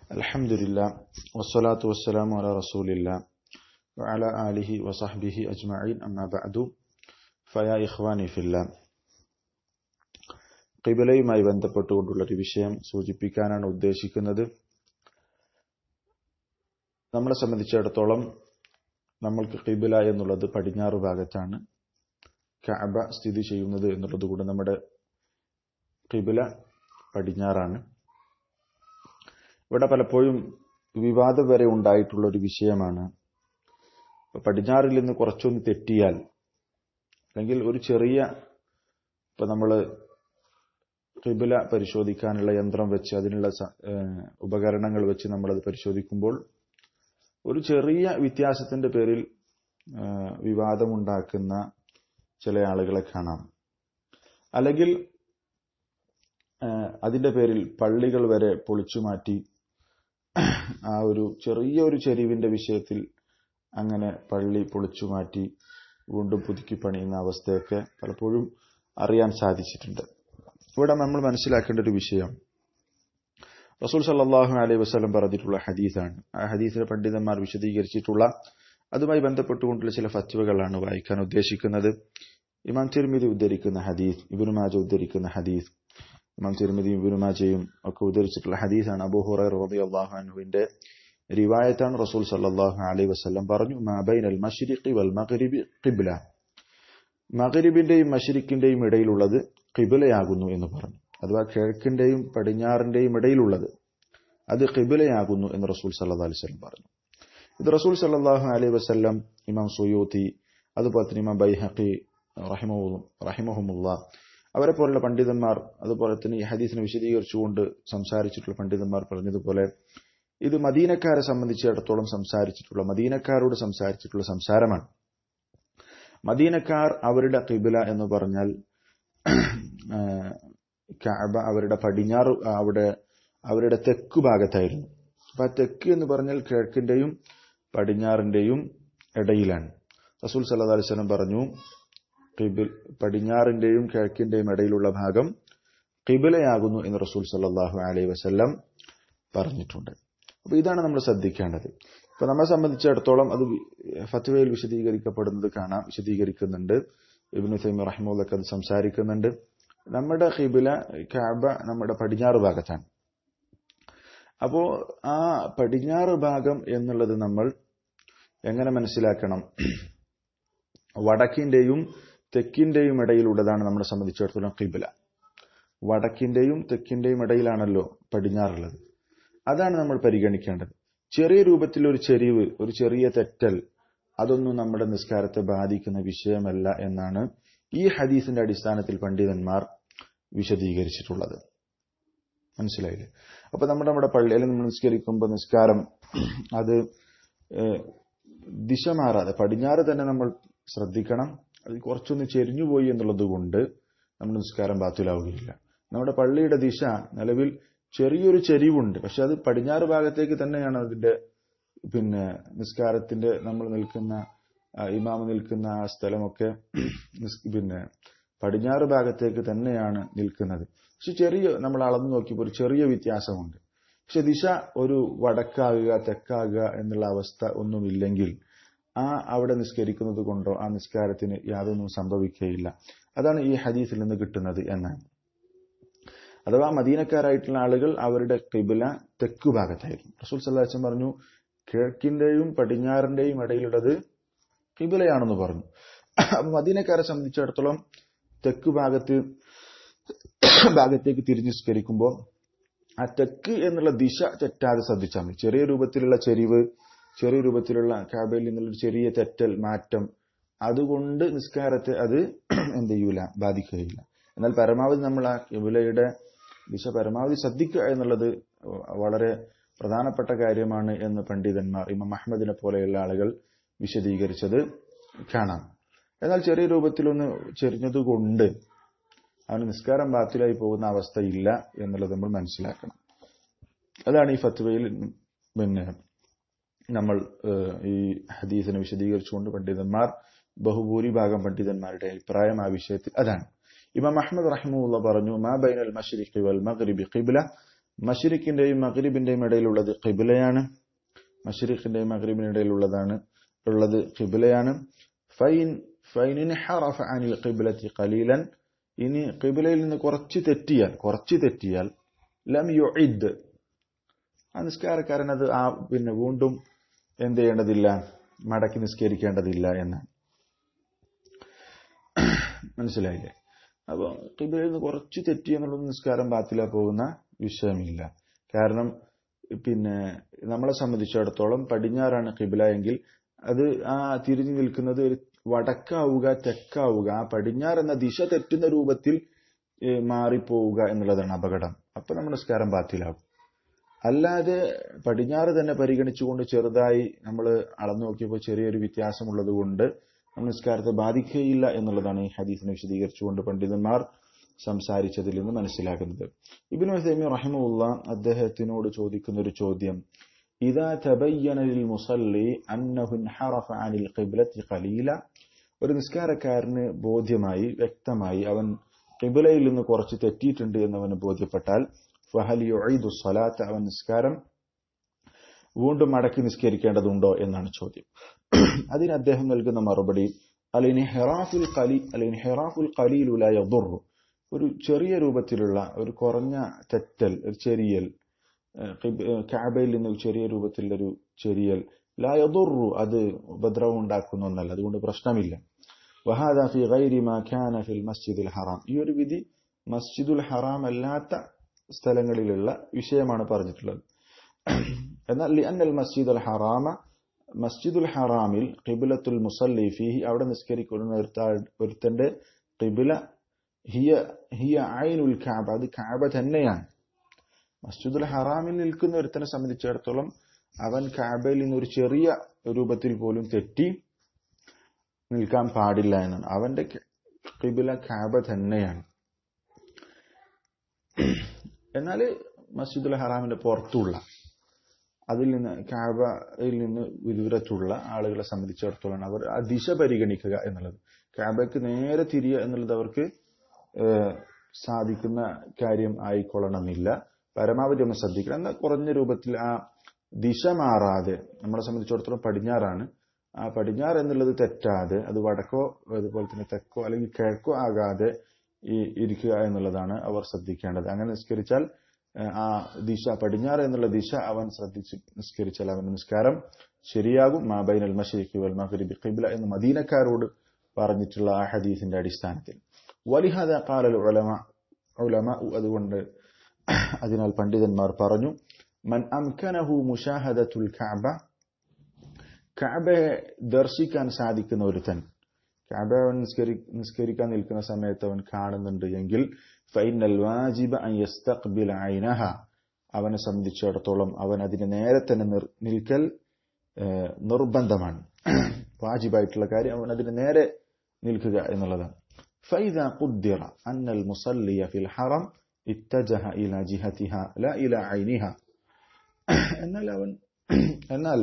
الحمد لله والصلاة والسلام على رسول الله وعلى آله وصحبه أجمعين أما بعد فيا إخواني في الله കിബിലയുമായി ബന്ധപ്പെട്ടുകൊണ്ടുള്ള ഒരു വിഷയം സൂചിപ്പിക്കാനാണ് ഉദ്ദേശിക്കുന്നത് നമ്മളെ സംബന്ധിച്ചിടത്തോളം നമ്മൾക്ക് കിബില എന്നുള്ളത് പടിഞ്ഞാറ് ഭാഗത്താണ് കഅബ സ്ഥിതി ചെയ്യുന്നത് എന്നുള്ളത് കൂടെ നമ്മുടെ കിബില പടിഞ്ഞാറാണ് ഇവിടെ പലപ്പോഴും വിവാദം വരെ ഉണ്ടായിട്ടുള്ള ഒരു വിഷയമാണ് പടിഞ്ഞാറിൽ നിന്ന് കുറച്ചൊന്ന് തെറ്റിയാൽ അല്ലെങ്കിൽ ഒരു ചെറിയ ഇപ്പൊ നമ്മൾ കിബില പരിശോധിക്കാനുള്ള യന്ത്രം വെച്ച് അതിനുള്ള ഉപകരണങ്ങൾ വെച്ച് നമ്മളത് പരിശോധിക്കുമ്പോൾ ഒരു ചെറിയ വ്യത്യാസത്തിന്റെ പേരിൽ വിവാദമുണ്ടാക്കുന്ന ചില ആളുകളെ കാണാം അല്ലെങ്കിൽ അതിന്റെ പേരിൽ പള്ളികൾ വരെ പൊളിച്ചു മാറ്റി ആ ഒരു ചെറിയ ഒരു ചെരിവിന്റെ വിഷയത്തിൽ അങ്ങനെ പള്ളി പൊളിച്ചു മാറ്റി വീണ്ടും പുതുക്കി പണിയുന്ന അവസ്ഥയൊക്കെ പലപ്പോഴും അറിയാൻ സാധിച്ചിട്ടുണ്ട് ഇവിടെ നമ്മൾ മനസ്സിലാക്കേണ്ട ഒരു വിഷയം റസൂൽ സല്ലാഹു അലൈഹി വസ്ലം പറഞ്ഞിട്ടുള്ള ഹദീസാണ് ആ ഹദീസിലെ പണ്ഡിതന്മാർ വിശദീകരിച്ചിട്ടുള്ള അതുമായി ബന്ധപ്പെട്ടുകൊണ്ടുള്ള ചില ഫത്വകളാണ് വായിക്കാൻ ഉദ്ദേശിക്കുന്നത് ഇമാം തിരുമിതി ഉദ്ധരിക്കുന്ന ഹദീസ് ഇബുനുമാജ ഉദ്ധരിക്കുന്ന ഹദീസ് ഇമാം തിരുമിതി ഇബുനുമാജയും ഒക്കെ ഉദ്ധരിച്ചിട്ടുള്ള ഹദീസാണ് അബൂ ഹുറൈർ റളിയല്ലാഹു അൻഹുവിന്റെ റിവായത്താണ് റസൂൽ സല്ലല്ലാഹു അലൈഹി വസല്ലം പറഞ്ഞു മാ ബൈനൽ മശ്രിഖി വൽ മഗ്രിബി ഖിബ്ല മഗ്രിബിന്റെയും മശ്രിക്കിന്റെയും ഇടയിലുള്ളത് ഖിബിലയാകുന്നു എന്ന് പറഞ്ഞു അഥവാ കിഴക്കിന്റെയും പടിഞ്ഞാറിന്റെയും ഇടയിലുള്ളത് അത് ഖിബിലയാകുന്നു എന്ന് റസൂൽ സല്ലല്ലാഹു അലൈഹി വസല്ലം പറഞ്ഞു ഇത് റസൂൽ സല്ലല്ലാഹു അലൈഹി വസല്ലം ഇമാം സുയൂത്തി അതുപോലെ തന്നെ ഇമാം ബൈഹഖി റഹിമഹുമുള്ള അവരെ പോലുള്ള പണ്ഡിതന്മാർ അതുപോലെ തന്നെ ഈ ഹദീസിനെ വിശദീകരിച്ചുകൊണ്ട് സംസാരിച്ചിട്ടുള്ള പണ്ഡിതന്മാർ പറഞ്ഞതുപോലെ ഇത് മദീനക്കാരെ സംബന്ധിച്ചിടത്തോളം സംസാരിച്ചിട്ടുള്ള മദീനക്കാരോട് സംസാരിച്ചിട്ടുള്ള സംസാരമാണ് മദീനക്കാർ അവരുടെ കിബില എന്ന് പറഞ്ഞാൽ കഅബ അവരുടെ പടിഞ്ഞാറ് അവിടെ അവരുടെ തെക്ക് ഭാഗത്തായിരുന്നു അപ്പൊ ആ തെക്ക് എന്ന് പറഞ്ഞാൽ കിഴക്കിന്റെയും പടിഞ്ഞാറിന്റെയും ഇടയിലാണ് റസൂൽ സല്ലാ അലിസ്ലം പറഞ്ഞു കിബിൽ പടിഞ്ഞാറിന്റെയും കിഴക്കിന്റെയും ഇടയിലുള്ള ഭാഗം കിബിലയാകുന്നു എന്ന് റസൂൽ സല്ലാഹു അലൈഹി വസല്ലം പറഞ്ഞിട്ടുണ്ട് അപ്പൊ ഇതാണ് നമ്മൾ ശ്രദ്ധിക്കേണ്ടത് ഇപ്പൊ നമ്മെ സംബന്ധിച്ചിടത്തോളം അത് ഫത്വയിൽ വിശദീകരിക്കപ്പെടുന്നത് കാണാം വിശദീകരിക്കുന്നുണ്ട് ഇബിനു തൈമി റഹ്മുല്ലൊക്കെ അത് സംസാരിക്കുന്നുണ്ട് നമ്മുടെ ഹിബില കാബ നമ്മുടെ പടിഞ്ഞാറ് ഭാഗത്താണ് അപ്പോ ആ പടിഞ്ഞാറ് ഭാഗം എന്നുള്ളത് നമ്മൾ എങ്ങനെ മനസ്സിലാക്കണം വടക്കിന്റെയും തെക്കിന്റെയും ഇടയിലുള്ളതാണ് നമ്മളെ സംബന്ധിച്ചിടത്തോളം കിബില വടക്കിന്റെയും തെക്കിന്റെയും ഇടയിലാണല്ലോ പടിഞ്ഞാറുള്ളത് അതാണ് നമ്മൾ പരിഗണിക്കേണ്ടത് ചെറിയ രൂപത്തിൽ ഒരു ചെരിവ് ഒരു ചെറിയ തെറ്റൽ അതൊന്നും നമ്മുടെ നിസ്കാരത്തെ ബാധിക്കുന്ന വിഷയമല്ല എന്നാണ് ഈ ഹദീസിന്റെ അടിസ്ഥാനത്തിൽ പണ്ഡിതന്മാർ വിശദീകരിച്ചിട്ടുള്ളത് മനസ്സിലായില്ലേ അപ്പൊ നമ്മുടെ നമ്മുടെ പള്ളിയിൽ നമ്മൾ നിസ്കരിക്കുമ്പോൾ നിസ്കാരം അത് ദിശ മാറാതെ പടിഞ്ഞാറ് തന്നെ നമ്മൾ ശ്രദ്ധിക്കണം അത് കുറച്ചൊന്ന് ചെരിഞ്ഞുപോയി എന്നുള്ളത് കൊണ്ട് നമ്മുടെ നിസ്കാരം ബാത്തിലാവുകയില്ല നമ്മുടെ പള്ളിയുടെ ദിശ നിലവിൽ ചെറിയൊരു ചെരിവുണ്ട് പക്ഷെ അത് പടിഞ്ഞാറ് ഭാഗത്തേക്ക് തന്നെയാണ് അതിന്റെ പിന്നെ നിസ്കാരത്തിന്റെ നമ്മൾ നിൽക്കുന്ന ഇമാമ നിൽക്കുന്ന ആ സ്ഥലമൊക്കെ പിന്നെ പടിഞ്ഞാറ് ഭാഗത്തേക്ക് തന്നെയാണ് നിൽക്കുന്നത് പക്ഷെ ചെറിയ നമ്മൾ അളന്നു നോക്കിയപ്പോൾ ഒരു ചെറിയ വ്യത്യാസമുണ്ട് പക്ഷെ ദിശ ഒരു വടക്കാകുക തെക്കാകുക എന്നുള്ള അവസ്ഥ ഒന്നുമില്ലെങ്കിൽ ആ അവിടെ നിസ്കരിക്കുന്നത് കൊണ്ടോ ആ നിസ്കാരത്തിന് യാതൊന്നും സംഭവിക്കുകയില്ല അതാണ് ഈ ഹദീസിൽ നിന്ന് കിട്ടുന്നത് എന്നാണ് അഥവാ മദീനക്കാരായിട്ടുള്ള ആളുകൾ അവരുടെ കിബില തെക്കു ഭാഗത്തായിരുന്നു റസൂൽ സല്ലാച്ചൻ പറഞ്ഞു കിഴക്കിന്റെയും പടിഞ്ഞാറിന്റെയും ഇടയിലുള്ളത് കിബിലയാണെന്ന് പറഞ്ഞു അപ്പൊ മദീനക്കാരെ സംബന്ധിച്ചിടത്തോളം തെക്ക് ഭാഗത്ത് ഭാഗത്തേക്ക് തിരിഞ്ഞു സ്കരിക്കുമ്പോൾ ആ തെക്ക് എന്നുള്ള ദിശ തെറ്റാതെ ശ്രദ്ധിച്ചാൽ മതി ചെറിയ രൂപത്തിലുള്ള ചെരിവ് ചെറിയ രൂപത്തിലുള്ള കാബയിൽ നിന്നുള്ള ചെറിയ തെറ്റൽ മാറ്റം അതുകൊണ്ട് നിസ്കാരത്തെ അത് എന്ത് ചെയ്യൂല ബാധിക്കുകയില്ല എന്നാൽ പരമാവധി നമ്മൾ ആ കിബിലയുടെ ദിശ പരമാവധി ശ്രദ്ധിക്കുക എന്നുള്ളത് വളരെ പ്രധാനപ്പെട്ട കാര്യമാണ് എന്ന് പണ്ഡിതന്മാർ ഇമാം അഹമ്മദിനെ പോലെയുള്ള ആളുകൾ വിശദീകരിച്ചത് കാണാം എന്നാൽ ചെറിയ രൂപത്തിലൊന്ന് ചെരിഞ്ഞതുകൊണ്ട് അവന് നിസ്കാരം ബാത്തിലായി പോകുന്ന അവസ്ഥയില്ല എന്നുള്ളത് നമ്മൾ മനസ്സിലാക്കണം അതാണ് ഈ ഫത്വയിൽ പിന്നെ നമ്മൾ ഈ ഹദീസിനെ വിശദീകരിച്ചുകൊണ്ട് പണ്ഡിതന്മാർ ബഹുഭൂരിഭാഗം പണ്ഡിതന്മാരുടെ അഭിപ്രായം ആ വിഷയത്തിൽ അതാണ് ഇമാം അഹമ്മദ് റഹിമുള്ള പറഞ്ഞു മാ ബൈനൽ മഷ്രിഖി വൽ മഗ്രിബി ഖിബ്ല മഷരിഖിന്റെയും മഗ്രിബിന്റെയും ഇടയിലുള്ളത് ഖിബിലയാണ് മഷരിഖിന്റെയും മഗ്രിബിന്റെ ഇടയിലുള്ളതാണ് ഉള്ളത് ഖിബിലയാണ് ഫൈൻ ഫൈനിന് ഹറഫ അനിൽ ഖിബിലത്തി ഖലീലൻ ഇനി ഖിബിലയിൽ നിന്ന് കുറച്ച് തെറ്റിയാൽ കുറച്ച് തെറ്റിയാൽ ലം യുഇദ് ആ നിസ്കാരക്കാരൻ അത് ആ പിന്നെ വീണ്ടും എന്ത് ചെയ്യേണ്ടതില്ല മടക്കി നിസ്കരിക്കേണ്ടതില്ല എന്നാണ് മനസ്സിലായില്ലേ അപ്പൊ ഖിബിലയിൽ നിന്ന് കുറച്ച് തെറ്റി എന്നുള്ളത് നിസ്കാരം ബാത്തില പോകുന്ന വിഷയമില്ല കാരണം പിന്നെ നമ്മളെ സംബന്ധിച്ചിടത്തോളം പടിഞ്ഞാറാണ് ഖിബില എങ്കിൽ അത് ആ തിരിഞ്ഞു നിൽക്കുന്നത് ഒരു വടക്കാവുക തെക്കാവുക ആ പടിഞ്ഞാറ് എന്ന ദിശ തെറ്റുന്ന രൂപത്തിൽ മാറിപ്പോവുക എന്നുള്ളതാണ് അപകടം അപ്പൊ നമ്മുടെ നിസ്കാരം ബാത്തിലാവും അല്ലാതെ പടിഞ്ഞാറ് തന്നെ പരിഗണിച്ചുകൊണ്ട് ചെറുതായി നമ്മൾ അളന്നു നോക്കിയപ്പോൾ ചെറിയൊരു വ്യത്യാസമുള്ളത് കൊണ്ട് നമ്മൾ നിസ്കാരത്തെ ബാധിക്കുകയില്ല എന്നുള്ളതാണ് ഈ ഹദീസിനെ വിശദീകരിച്ചുകൊണ്ട് പണ്ഡിതന്മാർ സംസാരിച്ചതിൽ നിന്ന് മനസ്സിലാക്കുന്നത് ഇബിൻ ഹസൈമി റഹിമുള്ള അദ്ദേഹത്തിനോട് ചോദിക്കുന്ന ഒരു ചോദ്യം ഇതാ തബയ്യനലിൽ മുസല്ലി അന്നഹുൻ ഹറഫ അനിൽ ഖിബ്ലത്തി ഖലീല ഒരു നിസ്കാരക്കാരന് ബോധ്യമായി വ്യക്തമായി അവൻ ഖിബിലയിൽ നിന്ന് കുറച്ച് തെറ്റിയിട്ടുണ്ട് എന്നവന് ബോധ്യപ്പെട്ടാൽ ഫഹൽ യുഈദു സ്വലാത്ത് അവൻ നിസ്കാരം വീണ്ടും മടക്കി നിസ്കരിക്കേണ്ടതുണ്ടോ എന്നാണ് ചോദ്യം അതിന് അദ്ദേഹം നൽകുന്ന മറുപടി അലിൻഹിറാഫുൽ ഖലി അലിൻഹിറാഫുൽ ഖലീലു ലാ യദുറു ഒരു ചെറിയ രൂപത്തിലുള്ള ഒരു കുറഞ്ഞ തെറ്റൽ ഒരു ചെറിയൽ കാബയിൽ നിന്ന് ചെറിയ രൂപത്തിലുള്ള ഒരു ചെറിയൽ ലാ യദുറു അത് ഉപദ്രവം ഉണ്ടാക്കുന്ന ഒന്നല്ല അതുകൊണ്ട് പ്രശ്നമില്ല വഹാദ ഫി ഗൈരി മാ കാന ഫിൽ മസ്ജിദുൽ ഹറാം ഈ ഒരു വിധി മസ്ജിദുൽ ഹറാം അല്ലാത്ത സ്ഥലങ്ങളിലുള്ള വിഷയമാണ് പറഞ്ഞിട്ടുള്ളത് എന്നാൽ ലിഅന്നൽ മസ്ജിദുൽ ഹറാമ മസ്ജിദുൽ ഹറാമിൽ ഖിബിലത്തുൽ മുസല്ലി ഫീഹി അവിടെ നിസ്കരിക്കുന്ന ഒരുത്തന്റെ ഖിബില ഹിയ ഹിയ ഐനുൽ കാബ അത് കാബ തന്നെയാണ് മസ്ജിദുൽ ഹറാമിൽ നിൽക്കുന്ന ഒരുത്തനെ സംബന്ധിച്ചിടത്തോളം അവൻ കാബയിൽ നിന്ന് ഒരു ചെറിയ രൂപത്തിൽ പോലും തെറ്റി നിൽക്കാൻ പാടില്ല എന്നാണ് അവന്റെ ഖിബില കാബ തന്നെയാണ് എന്നാൽ മസ്ജിദുൽ ഹറാമിന്റെ പുറത്തുള്ള അതിൽ നിന്ന് കാബയിൽ നിന്ന് വിദൂരത്തുള്ള ആളുകളെ സംബന്ധിച്ചിടത്തോളം അവർ ആ ദിശ പരിഗണിക്കുക എന്നുള്ളത് കാബയ്ക്ക് നേരെ തിരിയുക എന്നുള്ളത് അവർക്ക് സാധിക്കുന്ന കാര്യം ആയിക്കൊള്ളണമെന്നില്ല പരമാവധി ഒന്ന് ശ്രദ്ധിക്കണം എന്നാൽ കുറഞ്ഞ രൂപത്തിൽ ആ ദിശ മാറാതെ നമ്മളെ സംബന്ധിച്ചിടത്തോളം പടിഞ്ഞാറാണ് ആ പടിഞ്ഞാറ് എന്നുള്ളത് തെറ്റാതെ അത് വടക്കോ അതുപോലെ തന്നെ തെക്കോ അല്ലെങ്കിൽ കിഴക്കോ ആകാതെ ഈ ഇരിക്കുക എന്നുള്ളതാണ് അവർ ശ്രദ്ധിക്കേണ്ടത് അങ്ങനെ നിസ്കരിച്ചാൽ ആ ദിശ പടിഞ്ഞാറ് എന്നുള്ള ദിശ അവൻ ശ്രദ്ധിച്ച് നിസ്കരിച്ചാൽ അവന്റെ നിസ്കാരം ശരിയാകും മാബൈൻ അൽ മഷീഖ് വൽ മഗ്രിബി ഖിബ്ല എന്ന് മദീനക്കാരോട് പറഞ്ഞിട്ടുള്ള ആ ഹദീസിന്റെ അടിസ്ഥാനത്തിൽ വലിഹദ ഖാലൽ ഉലമ ഉലമ അതുകൊണ്ട് അതിനാൽ പണ്ഡിതന്മാർ പറഞ്ഞു മൻ അംകനഹു മുഷാഹദത്തുൽ കഅബ കഅബയെ ദർശിക്കാൻ സാധിക്കുന്ന ഒരുത്തൻ കഅബ അവൻ നിസ്കരി നിസ്കരിക്കാൻ നിൽക്കുന്ന സമയത്ത് അവൻ കാണുന്നുണ്ട് എങ്കിൽ ഫൈനൽ വാജിബ അൻ യസ്തഖ്ബില ഐനഹ അവനെ സംബന്ധിച്ചിടത്തോളം അവൻ അതിന് നേരെ തന്നെ നിൽക്കൽ നിർബന്ധമാണ് വാജിബായിട്ടുള്ള കാര്യം അവൻ അതിന് നേരെ നിൽക്കുക എന്നുള്ളതാണ് ഫൈദ ഖുദ്ദിറ അന്നൽ മുസല്ലിയ ഫിൽ ഹറം ഇത്തജഹ ഇല ജിഹതിഹ ല ഇല ഐനിഹ എന്നാൽ അവൻ എന്നാൽ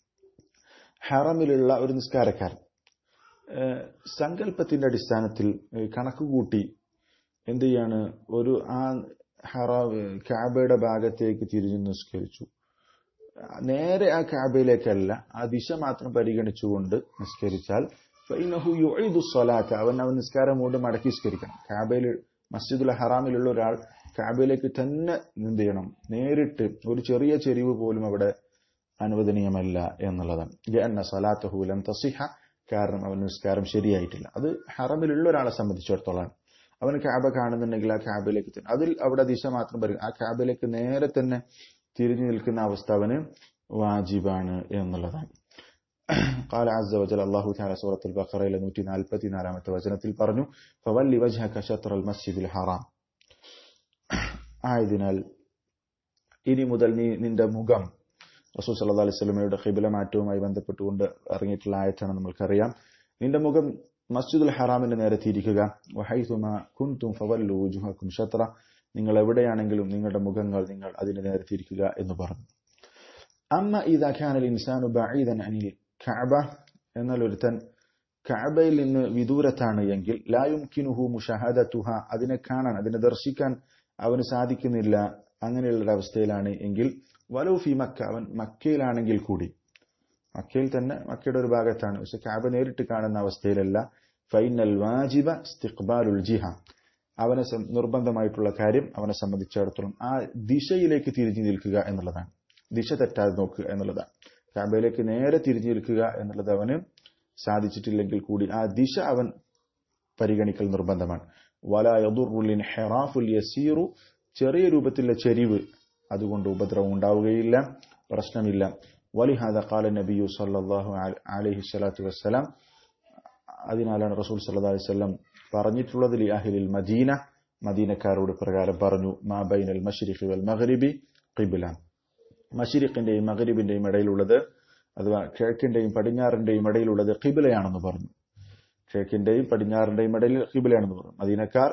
ഹറമിലുള്ള ഒരു നിസ്കാരക്കാരൻ സങ്കല്പത്തിന്റെ അടിസ്ഥാനത്തിൽ കണക്കുകൂട്ടി എന്ത് ചെയ്യാണ് ഒരു ആ ഹറ കാബയുടെ ഭാഗത്തേക്ക് തിരിഞ്ഞു നിസ്കരിച്ചു നേരെ ആ കാബയിലേക്കല്ല ആ ദിശ മാത്രം പരിഗണിച്ചുകൊണ്ട് നിസ്കരിച്ചാൽ സ്വലാത്ത് അവൻ അവൻ നിസ്കാരം കൊണ്ട് മടക്കി നിസ്കരിക്കണം കാബയിൽ മസ്ജിദുൽ ഹറാമിലുള്ള ഒരാൾ കാബയിലേക്ക് തന്നെ എന്ത് ചെയ്യണം നേരിട്ട് ഒരു ചെറിയ ചെരിവ് പോലും അവിടെ അനുവദനീയമല്ല എന്നുള്ളതാണ് സലാത്തഹൂലം തസിഹ കാരണം അവൻ നിസ്കാരം ശരിയായിട്ടില്ല അത് ഹറമിലുള്ള ഒരാളെ സംബന്ധിച്ചിടത്തോളം അവന് ക്യാബ കാണുന്നുണ്ടെങ്കിൽ ആ ക്യാബിലേക്ക് തന്നെ അതിൽ അവിടെ ദിശ മാത്രം പറയും ആ ക്യാബിലേക്ക് നേരെ തന്നെ തിരിഞ്ഞു നിൽക്കുന്ന അവസ്ഥ അവന് വാജിബാണ് എന്നുള്ളതാണ് قال عز وجل الله تعالى سورة البقرة إلى نوتي نالبتي نالامة وزنة البرنو فولي وجهك شطر المسجد الحرام ആയതിനാൽ ഇനി മുതൽ നീ നിന്റെ മുഖം റസൂൽ സല്ലാ അലൈഹി സ്വലമയുടെ ഖിബില മാറ്റവുമായി ബന്ധപ്പെട്ടുകൊണ്ട് ഇറങ്ങിയിട്ടുള്ള ആയത്താണ് നമ്മൾക്കറിയാം നിന്റെ മുഖം മസ്ജിദുൽ ഹറാമിന്റെ നേരെ തിരിക്കുക വഹൈസുമ കുൻതും ഫവല്ലു വുജുഹക്കും ഷത്ര നിങ്ങൾ എവിടെയാണെങ്കിലും നിങ്ങളുടെ മുഖങ്ങൾ നിങ്ങൾ അതിന് നേരെ തിരിക്കുക എന്ന് പറഞ്ഞു അമ്മ ഇദാ ഖാനൽ ഇൻസാനു ബഈദൻ അനിൽ കഅബ എന്നാൽ ഒരുത്തൻ കഅബയിൽ നിന്ന് വിദൂരത്താണ് എങ്കിൽ ലാ യുംകിനുഹു മുഷാഹദതുഹ അതിനെ കാണാൻ അതിനെ ദർശിക്കാൻ അവന് സാധിക്കുന്നില്ല അങ്ങനെയുള്ള ഒരു അവസ്ഥയിലാണ് എങ്കിൽ വലോ ഫി മക്ക അവൻ മക്കയിലാണെങ്കിൽ കൂടി മക്കയിൽ തന്നെ മക്കയുടെ ഒരു ഭാഗത്താണ് പക്ഷെ കാബ നേരിട്ട് കാണുന്ന അവസ്ഥയിലല്ല ഫൈനൽ വാജിബ ഇസ്തിഖ്ബാലുൽ ജിഹ അവനെ നിർബന്ധമായിട്ടുള്ള കാര്യം അവനെ സംബന്ധിച്ചിടത്തോളം ആ ദിശയിലേക്ക് തിരിഞ്ഞു നിൽക്കുക എന്നുള്ളതാണ് ദിശ തെറ്റാതെ നോക്കുക എന്നുള്ളതാണ് കാബയിലേക്ക് നേരെ തിരിഞ്ഞു നിൽക്കുക എന്നുള്ളത് അവന് സാധിച്ചിട്ടില്ലെങ്കിൽ കൂടി ആ ദിശ അവൻ പരിഗണിക്കൽ നിർബന്ധമാണ് വല യദുറുലിൻ ഹെറാഫുൽ യസീറു ചെറിയ രൂപത്തിലുള്ള ചെരിവ് അതുകൊണ്ട് ഉപദ്രവം ഉണ്ടാവുകയില്ല പ്രശ്നമില്ല വലിഹാദ കാല നബിയു സല്ലാഹു അലഹി സ്വലാത്തു വസ്സലാം അതിനാലാണ് റസൂൽ സല്ലാ അലൈവല്ലം പറഞ്ഞിട്ടുള്ളത് ലി അഹിലിൽ മദീന മദീനക്കാരോട് പ്രകാരം പറഞ്ഞു മാ ബൈനൽ മഷ്രിഖി വൽ മഗ്രിബി ഖിബ്ല മഷിരിഖിന്റെയും മഗ്രിബിന്റെയും ഇടയിലുള്ളത് അഥവാ കിഴക്കിന്റെയും പടിഞ്ഞാറിന്റെയും ഇടയിലുള്ളത് ഖിബിലയാണെന്ന് പറഞ്ഞു കിഴക്കിന്റെയും പടിഞ്ഞാറിന്റെയും ഇടയിൽ ഖിബിലയാണെന്ന് പറഞ്ഞു മദീനക്കാർ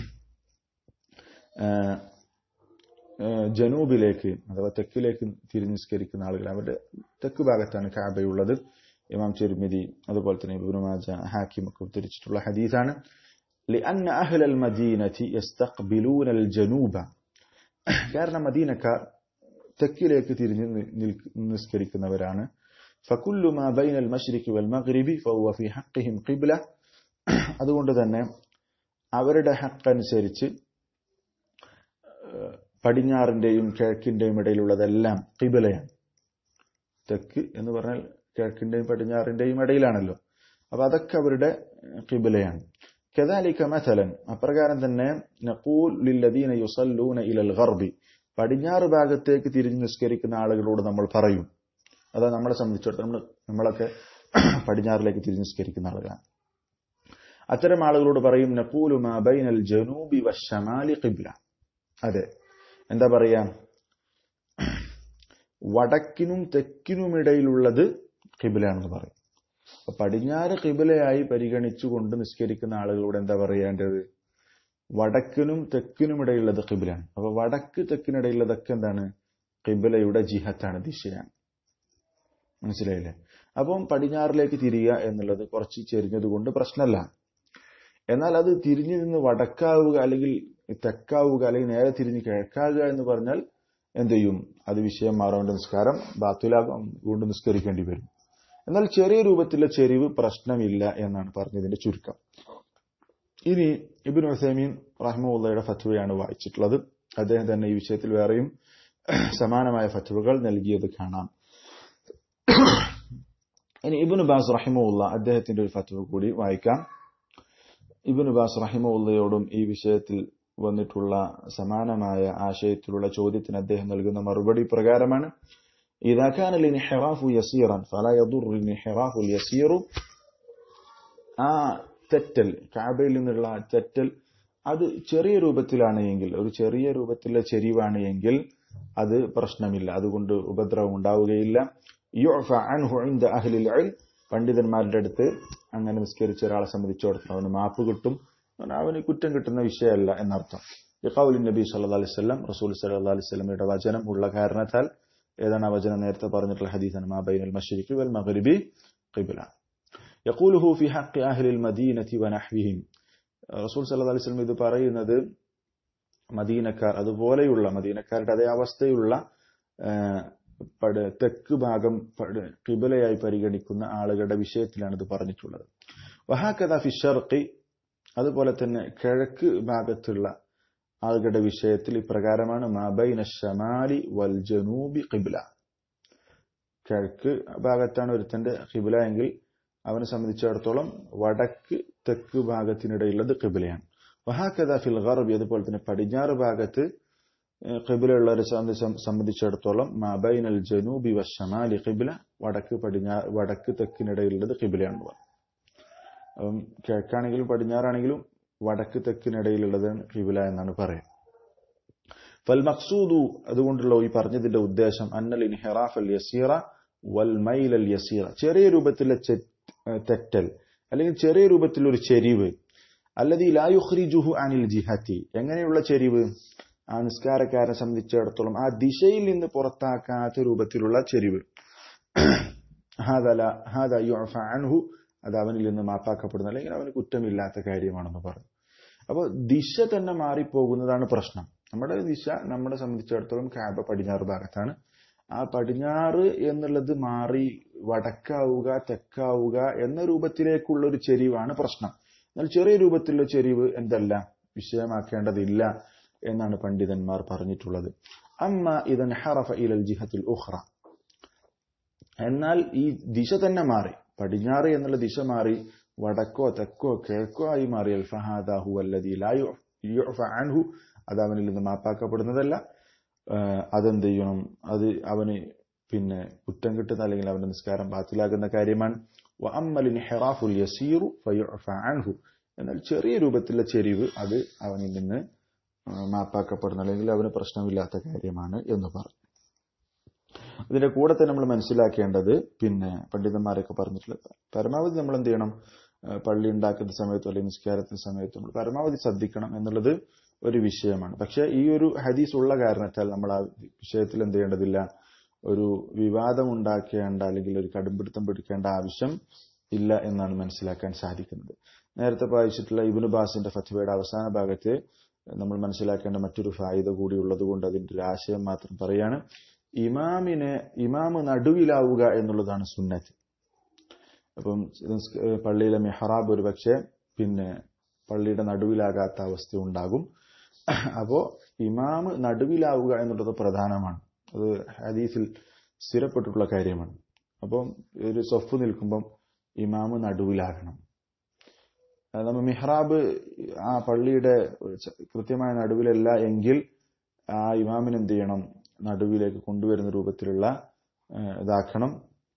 ജനൂബിലേക്ക് അഥവാ തെക്കിലേക്ക് തിരിഞ്ഞുസ്കരിക്കുന്ന ആളുകൾ അവരുടെ തെക്ക് ഭാഗത്താണ് കാബയുള്ളത് ഇമാം ചെരുമിതി അതുപോലെ തന്നെ ഇബുമാജ ഹാക്കിം ഒക്കെ ഉദ്ധരിച്ചിട്ടുള്ള ഹദീസാണ് لأن أهل المدينة يستقبلون الجنوب കാരണം മദീനക്കാർ തെക്കിലേക്ക് തിരിഞ്ഞ് നിസ്കരിക്കുന്നവരാണ് فكل ما بين المشرق والمغرب فهو في حقهم قبلة അതുകൊണ്ട് തന്നെ അവരുടെ ഹക്കനുസരിച്ച് പടിഞ്ഞാറിന്റെയും കിഴക്കിന്റെയും ഇടയിലുള്ളതെല്ലാം കിബിലയാണ് തെക്ക് എന്ന് പറഞ്ഞാൽ കിഴക്കിന്റെയും പടിഞ്ഞാറിന്റെയും ഇടയിലാണല്ലോ അപ്പൊ അതൊക്കെ അവരുടെ കിബിലയാണ് كذلك مثلا അപ്രകാരം തന്നെ നഖൂൽ ലില്ലദീന യുസല്ലൂന ഇലൽ ഗർബി പടിഞ്ഞാറ് ഭാഗത്തേക്ക് തിരിഞ്ഞു നിസ്കരിക്കുന്ന ആളുകളോട് നമ്മൾ പറയും അതാ നമ്മളെ സംബന്ധിച്ചിടത്തോളം നമ്മൾ നമ്മളൊക്കെ പടിഞ്ഞാറിലേക്ക് തിരിഞ്ഞു നിസ്കരിക്കുന്ന ആളുകളാണ് അത്തരം ആളുകളോട് പറയും നഖൂലു മാ ബൈനൽ ജനൂബി വശമാലി ഖിബ്ല അതെ എന്താ പറയാ വടക്കിനും തെക്കിനുമിടയിലുള്ളത് ഖിബിലാണെന്ന് പറയും അപ്പൊ പടിഞ്ഞാറ് ഖിബിലയായി പരിഗണിച്ചുകൊണ്ട് നിസ്കരിക്കുന്ന ആളുകളോട് എന്താ പറയേണ്ടത് വടക്കിനും തെക്കിനും ഇടയിലുള്ളത് ഖിബിലാണ് അപ്പൊ വടക്ക് തെക്കിനിടയിലുള്ളതൊക്കെ എന്താണ് ഖിബിലയുടെ ജിഹത്താണ് ദിശയാണ് മനസ്സിലായില്ലേ അപ്പം പടിഞ്ഞാറിലേക്ക് തിരിയുക എന്നുള്ളത് കുറച്ച് ചെരിഞ്ഞത് കൊണ്ട് പ്രശ്നമല്ല എന്നാൽ അത് തിരിഞ്ഞു നിന്ന് വടക്കാവുക അല്ലെങ്കിൽ തെക്കാവുക അല്ലെങ്കിൽ നേരെ തിരിഞ്ഞ് കിഴക്കാവുക എന്ന് പറഞ്ഞാൽ എന്ത് ചെയ്യും അത് വിഷയം മാറേണ്ട നിസ്കാരം ബാത്തുലാകും കൊണ്ട് നിസ്കരിക്കേണ്ടി വരും എന്നാൽ ചെറിയ രൂപത്തിലുള്ള ചെരിവ് പ്രശ്നമില്ല എന്നാണ് പറഞ്ഞതിന്റെ ചുരുക്കം ഇനി ഇബിൻ ഹുസൈമീൻ റഹ്മുള്ളയുടെ ഫത്വയാണ് വായിച്ചിട്ടുള്ളത് അദ്ദേഹം തന്നെ ഈ വിഷയത്തിൽ വേറെയും സമാനമായ ഫത്വകൾ നൽകിയത് കാണാം ഇനി ഇബിൻ ബാസ് റഹിമുള്ള അദ്ദേഹത്തിന്റെ ഒരു ഫത്വ കൂടി വായിക്കാം ഇബിൻ ബാസ് റഹിമുള്ളയോടും ഈ വിഷയത്തിൽ വന്നിട്ടുള്ള സമാനമായ ആശയത്തിലുള്ള ചോദ്യത്തിന് അദ്ദേഹം നൽകുന്ന മറുപടി പ്രകാരമാണ് إذا كان الانحراف يسيرا فلا يضر الانحراف اليسير ആ തെറ്റൽ കാബയിൽ നിന്നുള്ള തെറ്റൽ അത് ചെറിയ രൂപത്തിലാണ് എങ്കിൽ ഒരു ചെറിയ രൂപത്തിലുള്ള ചെരിവാണ് എങ്കിൽ അത് പ്രശ്നമില്ല അതുകൊണ്ട് ഉപദ്രവം ഉണ്ടാവുകയില്ല യുഅഫ അൻഹു ഇൻദ അഹ്ലിൽ ഇൽം പണ്ഡിതന്മാരുടെ അടുത്ത് അങ്ങനെ നിസ്കരിച്ച ഒരാളെ സംബന്ധിച്ചിടത്തോളം അവന് മാപ്പ് കിട്ടും അവന് കുറ്റം കിട്ടുന്ന വിഷയമല്ല എന്നർത്ഥം ലിഖൗലി നബി സല്ലല്ലാഹു അലൈഹി വസല്ലം റസൂൽ സല്ലല്ലാഹു അലൈഹി വസല്ലമയുടെ വചനം ഉള്ള കാരണത്താൽ ഏതാണ് ആ വചനം നേരത്തെ പറഞ്ഞിട്ടുള്ള ഹദീസാണ് മാ ബൈനൽ മശ്രിഖി വൽ മഗ്രിബി ഖിബ്ല യഖൂലുഹു ഫി ഹഖ് അഹ്ലിൽ മദീനതി വനഹ്വിഹിം റസൂൽ സല്ലല്ലാഹു അലൈഹി വസല്ലം ഇത് പറയുന്നത് മദീനക്കാർ അതുപോലെയുള്ള മദീനക്കാരുടെ അതേ അവസ്ഥയുള്ള തെക്ക് ഭാഗം കിബിലയായി പരിഗണിക്കുന്ന ആളുകളുടെ വിഷയത്തിലാണ് ഇത് പറഞ്ഞിട്ടുള്ളത് വഹാക്കഥ ഫി ഷർഖി അതുപോലെ തന്നെ കിഴക്ക് ഭാഗത്തുള്ള ആളുകളുടെ വിഷയത്തിൽ ഇപ്രകാരമാണ് മാബൈന ഷമാലി വൽ ജനൂബി ഖിബ്ല കിഴക്ക് ഭാഗത്താണ് ഒരുത്തന്റെ ഖിബ്ല എങ്കിൽ അവനെ സംബന്ധിച്ചിടത്തോളം വടക്ക് തെക്ക് ഭാഗത്തിനിടയിലുള്ളത് ഖിബ്ലയാണ് വഹാക്കഥ ഫിൽ ഗർബി അതുപോലെ തന്നെ പടിഞ്ഞാറ് ഭാഗത്ത് ഖിബിലുള്ളവരെ സംബന്ധിച്ചിടത്തോളം മാബൈനൽ ജനൂബി വശമാലി ഖിബില വടക്ക് പടിഞ്ഞാറ് വടക്ക് തെക്കിനിടയിലുള്ളത് ഖിബിലയാണ് അപ്പം കിഴക്കാണെങ്കിലും പടിഞ്ഞാറാണെങ്കിലും വടക്ക് തെക്കിനിടയിലുള്ളതാണ് ഖിബില എന്നാണ് പറയുക ഫൽ മഖ്സൂദു അതുകൊണ്ടുള്ള ഈ പറഞ്ഞതിന്റെ ഉദ്ദേശം അന്നൽ ഇൻഹിറാഫ് അൽ യസീറ വൽ മൈൽ അൽ യസീറ ചെറിയ രൂപത്തിലെ തെറ്റൽ അല്ലെങ്കിൽ ചെറിയ രൂപത്തിലൊരു ചെരിവ് അല്ലതി ലാ യുഖ്രിജുഹു അനിൽ ജിഹത്തി എങ്ങനെയുള്ള ചെരിവ് ആ നിസ്കാരക്കാരനെ സംബന്ധിച്ചിടത്തോളം ആ ദിശയിൽ നിന്ന് പുറത്താക്കാത്ത രൂപത്തിലുള്ള ചെരിവ് അൻഹു അത് അവനിൽ നിന്ന് മാപ്പാക്കപ്പെടുന്നു അല്ലെങ്കിൽ അവന് കുറ്റമില്ലാത്ത കാര്യമാണെന്ന് പറഞ്ഞു അപ്പോൾ ദിശ തന്നെ മാറിപ്പോകുന്നതാണ് പ്രശ്നം നമ്മുടെ ദിശ നമ്മളെ സംബന്ധിച്ചിടത്തോളം കാബ പടിഞ്ഞാറ് ഭാഗത്താണ് ആ പടിഞ്ഞാറ് എന്നുള്ളത് മാറി വടക്കാവുക തെക്കാവുക എന്ന രൂപത്തിലേക്കുള്ള ഒരു ചെരിവാണ് പ്രശ്നം എന്നാൽ ചെറിയ രൂപത്തിലുള്ള ചെരിവ് എന്തല്ല വിഷയമാക്കേണ്ടതില്ല എന്നാണ് പണ്ഡിതന്മാർ പറഞ്ഞിട്ടുള്ളത് അമ്മ ഇതൻ ഹറഫ ഇലൽ ജിഹത്തിൽ ഉഹ്റ എന്നാൽ ഈ ദിശ തന്നെ മാറി പടിഞ്ഞാറ് എന്നുള്ള ദിശ മാറി വടക്കോ തെക്കോ കിഴക്കോ ആയി മാറിയൽ ഫഹാദാഹു അല്ലദീ ലാ യുഅഫ അൻഹു അത് അവനിൽ നിന്ന് മാപ്പാക്കപ്പെടുന്നതല്ല അതെന്ത് ചെയ്യണം അത് അവന് പിന്നെ കുറ്റം കിട്ടുന്ന അല്ലെങ്കിൽ അവന്റെ നിസ്കാരം ബാത്തിലാകുന്ന കാര്യമാണ് അമ്മലിന് ഹെറാഫുൽ യസീറു ഫയുഅഫ അൻഹു എന്നാൽ ചെറിയ രൂപത്തിലുള്ള ചെരിവ് അത് അവനിൽ നിന്ന് മാപ്പാക്കപ്പെടുന്ന അല്ലെങ്കിൽ അവന് പ്രശ്നമില്ലാത്ത കാര്യമാണ് എന്ന് പറഞ്ഞു ഇതിന്റെ കൂടെ തന്നെ നമ്മൾ മനസ്സിലാക്കേണ്ടത് പിന്നെ പണ്ഡിതന്മാരൊക്കെ പറഞ്ഞിട്ടുള്ളത് പരമാവധി നമ്മൾ എന്ത് ചെയ്യണം പള്ളി ഉണ്ടാക്കുന്ന സമയത്തോ അല്ലെങ്കിൽ നിസ്കാരത്തിന്റെ സമയത്തോ നമ്മൾ പരമാവധി ശ്രദ്ധിക്കണം എന്നുള്ളത് ഒരു വിഷയമാണ് പക്ഷെ ഈ ഒരു ഹദീസ് ഉള്ള കാരണത്താൽ നമ്മൾ ആ വിഷയത്തിൽ എന്ത് ചെയ്യേണ്ടതില്ല ഒരു വിവാദം ഉണ്ടാക്കേണ്ട അല്ലെങ്കിൽ ഒരു കടുംപിടുത്തം പിടിക്കേണ്ട ആവശ്യം ഇല്ല എന്നാണ് മനസ്സിലാക്കാൻ സാധിക്കുന്നത് നേരത്തെ വായിച്ചിട്ടുള്ള ഇബിന് ബാസിന്റെ ഫത്വയുടെ അവസാന ഭാഗത്ത് നമ്മൾ മനസ്സിലാക്കേണ്ട മറ്റൊരു ഫായിദ കൂടി ഉള്ളതുകൊണ്ട് അതിന്റെ ഒരു ആശയം മാത്രം പറയാണ് ഇമാമിനെ ഇമാമ് നടുവിലാവുക എന്നുള്ളതാണ് സുന്നത്ത് അപ്പം പള്ളിയിലെ മെഹറാബ് ഒരു പക്ഷേ പിന്നെ പള്ളിയുടെ നടുവിലാകാത്ത അവസ്ഥ ഉണ്ടാകും അപ്പോ ഇമാമ് നടുവിലാവുക എന്നുള്ളത് പ്രധാനമാണ് അത് ഹദീസിൽ സ്ഥിരപ്പെട്ടിട്ടുള്ള കാര്യമാണ് അപ്പം ഒരു സൊഫ് നിൽക്കുമ്പം ഇമാമ് നടുവിലാകണം നമ്മ മിഹ്റാബ് ആ പള്ളിയുടെ കൃത്യമായ നടുവിലല്ല എങ്കിൽ ആ ഇമാമിന് എന്ത് ചെയ്യണം നടുവിലേക്ക് കൊണ്ടുവരുന്ന രൂപത്തിലുള്ള ഇതാക്കണം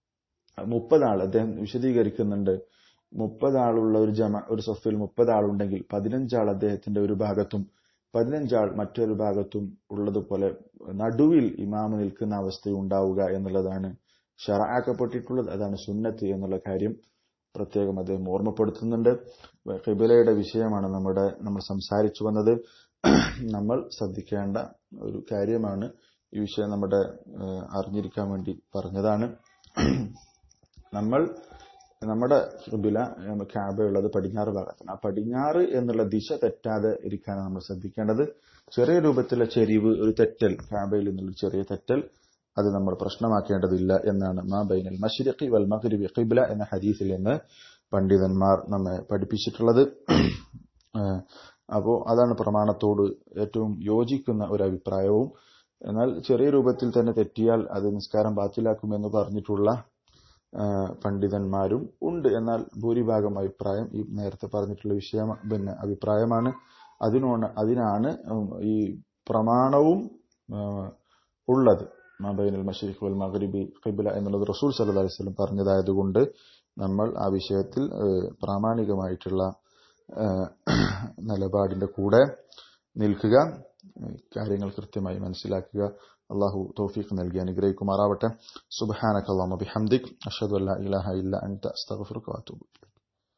മുപ്പതാൾ അദ്ദേഹം വിശദീകരിക്കുന്നുണ്ട് മുപ്പതാളുള്ള ഒരു ജമ ഒരു സൊഫിൽ മുപ്പതാളുണ്ടെങ്കിൽ പതിനഞ്ചാൾ അദ്ദേഹത്തിന്റെ ഒരു ഭാഗത്തും പതിനഞ്ചാൾ മറ്റൊരു ഭാഗത്തും ഉള്ളതുപോലെ നടുവിൽ ഇമാമ് നിൽക്കുന്ന അവസ്ഥ ഉണ്ടാവുക എന്നുള്ളതാണ് ഷറാക്കപ്പെട്ടിട്ടുള്ളത് അതാണ് സുന്നത്ത് എന്നുള്ള കാര്യം പ്രത്യേകം അദ്ദേഹം ഓർമ്മപ്പെടുത്തുന്നുണ്ട് ഖിബിലയുടെ വിഷയമാണ് നമ്മുടെ നമ്മൾ സംസാരിച്ചു വന്നത് നമ്മൾ ശ്രദ്ധിക്കേണ്ട ഒരു കാര്യമാണ് ഈ വിഷയം നമ്മുടെ അറിഞ്ഞിരിക്കാൻ വേണ്ടി പറഞ്ഞതാണ് നമ്മൾ നമ്മുടെ ഖിബില ക്യാബയുള്ളത് പടിഞ്ഞാറ് ഭാഗത്താണ് ആ പടിഞ്ഞാറ് എന്നുള്ള ദിശ തെറ്റാതെ ഇരിക്കാനാണ് നമ്മൾ ശ്രദ്ധിക്കേണ്ടത് ചെറിയ രൂപത്തിലുള്ള ചെരിവ് ഒരു തെറ്റൽ ക്യാബയിൽ നിന്നുള്ള ചെറിയ തെറ്റൽ അത് നമ്മൾ പ്രശ്നമാക്കേണ്ടതില്ല എന്നാണ് മാ ബൈനൽ മഷിരഖി വൽ മഗ്രിബി ഖിബ്ല എന്ന ഹദീസിൽ നിന്ന് പണ്ഡിതന്മാർ നമ്മെ പഠിപ്പിച്ചിട്ടുള്ളത് അപ്പോൾ അതാണ് പ്രമാണത്തോട് ഏറ്റവും യോജിക്കുന്ന ഒരു അഭിപ്രായവും എന്നാൽ ചെറിയ രൂപത്തിൽ തന്നെ തെറ്റിയാൽ അത് നിസ്കാരം ബാത്തിലാക്കുമെന്ന് പറഞ്ഞിട്ടുള്ള പണ്ഡിതന്മാരും ഉണ്ട് എന്നാൽ ഭൂരിഭാഗം അഭിപ്രായം ഈ നേരത്തെ പറഞ്ഞിട്ടുള്ള വിഷയം പിന്നെ അഭിപ്രായമാണ് അതിനോട് അതിനാണ് ഈ പ്രമാണവും ഉള്ളത് മബൈനുൽ മഷരിഖ് വൽ മഗ്രിബി ഖിബ്ല എന്നുള്ളത് റസൂൽ സല്ലല്ലാഹു അലൈഹി വസല്ലം പറഞ്ഞതായതുകൊണ്ട് നമ്മൾ ആ വിഷയത്തിൽ പ്രാമാണികമായിട്ടുള്ള നിലപാടിന്റെ കൂടെ നിൽക്കുക കാര്യങ്ങൾ കൃത്യമായി മനസ്സിലാക്കുക അള്ളാഹു തൗഫീഖ് നൽകി അനുഗ്രഹിക്കുമാറാവട്ടെ സുബ്ഹാനക അല്ലാഹുമ്മ ബിഹംദിക് അഷ്ഹദു അല്ലാ ഇലാഹ ഇല്ല അൻത അസ്തഗ്ഫിറുക വഅതൂബു